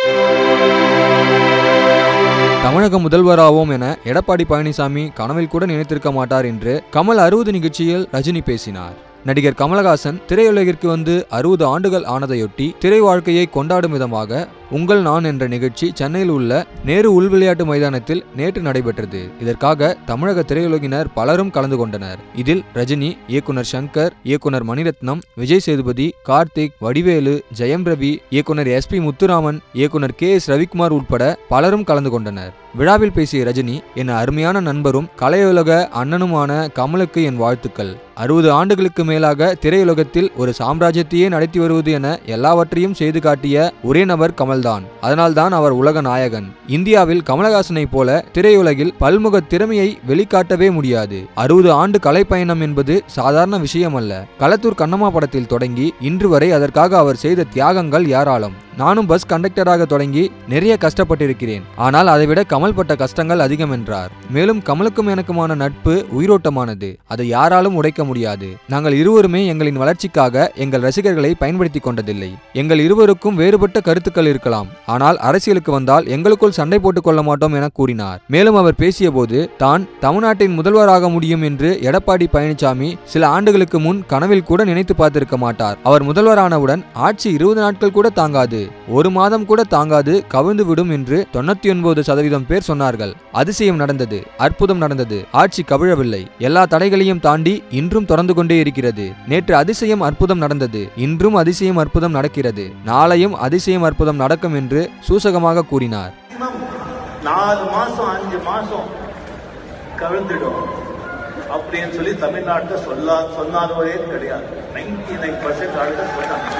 தமிழக முதல்வராவோம் என எடப்பாடி பழனிசாமி கனவில் கூட நினைத்திருக்க மாட்டார் என்று கமல் அறுபது நிகழ்ச்சியில் ரஜினி பேசினார் நடிகர் கமலஹாசன் திரையுலகிற்கு வந்து அறுபது ஆண்டுகள் ஆனதையொட்டி திரை வாழ்க்கையை கொண்டாடும் விதமாக உங்கள் நான் என்ற நிகழ்ச்சி சென்னையில் உள்ள நேரு உள் விளையாட்டு மைதானத்தில் நேற்று நடைபெற்றது இதற்காக தமிழக திரையுலகினர் பலரும் கலந்து கொண்டனர் இதில் ரஜினி இயக்குனர் சங்கர் இயக்குனர் மணிரத்னம் விஜய் சேதுபதி கார்த்திக் வடிவேலு ஜெயம் ரவி இயக்குனர் எஸ் பி முத்துராமன் இயக்குனர் கே எஸ் ரவிக்குமார் உட்பட பலரும் கலந்து கொண்டனர் விழாவில் பேசிய ரஜினி என் அருமையான நண்பரும் கலையுலக அண்ணனுமான கமலுக்கு என் வாழ்த்துக்கள் அறுபது ஆண்டுகளுக்கு மேலாக திரையுலகத்தில் ஒரு சாம்ராஜ்யத்தையே நடத்தி வருவது என எல்லாவற்றையும் செய்து காட்டிய ஒரே நபர் கமல்தான் அதனால்தான் அவர் உலக நாயகன் இந்தியாவில் கமலஹாசனைப் போல திரையுலகில் பல்முக திறமையை வெளிக்காட்டவே முடியாது அறுபது ஆண்டு கலைப்பயணம் என்பது சாதாரண விஷயம் அல்ல களத்தூர் கண்ணம்மா படத்தில் தொடங்கி இன்று வரை அதற்காக அவர் செய்த தியாகங்கள் ஏராளம் நானும் பஸ் கண்டக்டராக தொடங்கி நிறைய கஷ்டப்பட்டிருக்கிறேன் ஆனால் அதைவிட கமல் பட்ட கஷ்டங்கள் அதிகம் என்றார் மேலும் கமலுக்கும் எனக்குமான நட்பு உயிரோட்டமானது அதை யாராலும் உடைக்க முடியாது நாங்கள் இருவருமே எங்களின் வளர்ச்சிக்காக எங்கள் ரசிகர்களை பயன்படுத்திக் கொண்டதில்லை எங்கள் இருவருக்கும் வேறுபட்ட கருத்துக்கள் இருக்கலாம் ஆனால் அரசியலுக்கு வந்தால் எங்களுக்குள் சண்டை போட்டுக் கொள்ள மாட்டோம் என கூறினார் மேலும் அவர் பேசியபோது தான் தமிழ்நாட்டின் முதல்வராக முடியும் என்று எடப்பாடி பழனிசாமி சில ஆண்டுகளுக்கு முன் கனவில் கூட நினைத்து பார்த்திருக்க மாட்டார் அவர் முதல்வரானவுடன் ஆட்சி இருபது நாட்கள் கூட தாங்காது ஒரு மாதம் கூட தாங்காது கவிழ்ந்து விடும் என்று தொண்ணூத்தி ஒன்பது சதவீதம் பேர் சொன்னார்கள் அதிசயம் நடந்தது அற்புதம் நடந்தது ஆட்சி கவிழவில்லை எல்லா தடைகளையும் தாண்டி இன்றும் தொடர்ந்து கொண்டே இருக்கிறது நேற்று அதிசயம் அற்புதம் நடந்தது இன்றும் அதிசயம் அற்புதம் நடக்கிறது நாளையும் அதிசயம் அற்புதம் நடக்கும் என்று சூசகமாக கூறினார் மேக்ஸிமம் நாலு மாசம் அஞ்சு மாசம் கவிழ்ந்துடும் அப்படின்னு சொல்லி தமிழ்நாட்டில் சொல்லா சொல்லாதவரே கிடையாது நைன்டி நைன் பர்சன்ட் ஆளுங்க சொன்னாங்க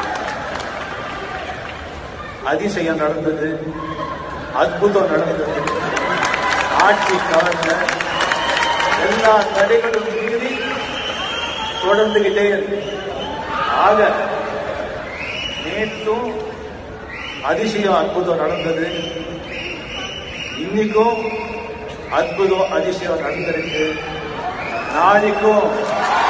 அதிசயம் நடந்தது அற்புதம் நடந்தது ஆட்சி கவர்ந்த எல்லா தடைகளும் மீறி தொடர்ந்துகிட்டே இருக்கு ஆக நேற்றும் அதிசயம் அற்புதம் நடந்தது இன்னைக்கும் அற்புதம் அதிசயம் நடந்திருக்கு நாளைக்கும்